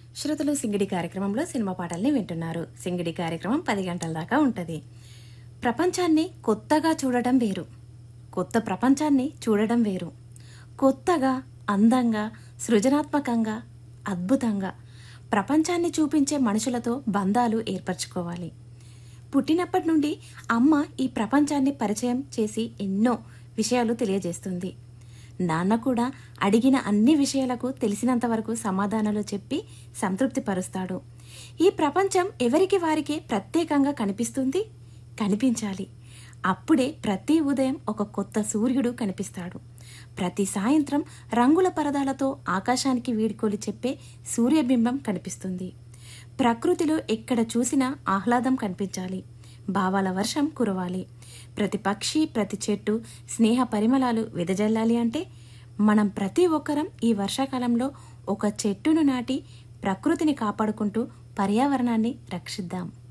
శ్రోతలు సింగిడి కార్యక్రమంలో సినిమా పాటల్ని వింటున్నారు సింగిడి కార్యక్రమం పది గంటల దాకా ఉంటుంది ప్రపంచాన్ని కొత్తగా చూడడం వేరు కొత్త ప్రపంచాన్ని చూడడం వేరు కొత్తగా అందంగా సృజనాత్మకంగా అద్భుతంగా ప్రపంచాన్ని చూపించే మనుషులతో బంధాలు ఏర్పరచుకోవాలి పుట్టినప్పటి నుండి అమ్మ ఈ ప్రపంచాన్ని పరిచయం చేసి ఎన్నో విషయాలు తెలియజేస్తుంది నాన్న కూడా అడిగిన అన్ని విషయాలకు తెలిసినంత వరకు సమాధానాలు చెప్పి సంతృప్తి పరుస్తాడు ఈ ప్రపంచం ఎవరికి వారికి ప్రత్యేకంగా కనిపిస్తుంది కనిపించాలి అప్పుడే ప్రతి ఉదయం ఒక కొత్త సూర్యుడు కనిపిస్తాడు ప్రతి సాయంత్రం రంగుల పరదాలతో ఆకాశానికి వీడ్కోలు చెప్పే సూర్యబింబం కనిపిస్తుంది ప్రకృతిలో ఎక్కడ చూసినా ఆహ్లాదం కనిపించాలి భావాల వర్షం కురవాలి ప్రతి పక్షి ప్రతి చెట్టు స్నేహ పరిమళాలు వెదజల్లాలి అంటే మనం ప్రతి ఒక్కరం ఈ వర్షాకాలంలో ఒక చెట్టును నాటి ప్రకృతిని కాపాడుకుంటూ పర్యావరణాన్ని రక్షిద్దాం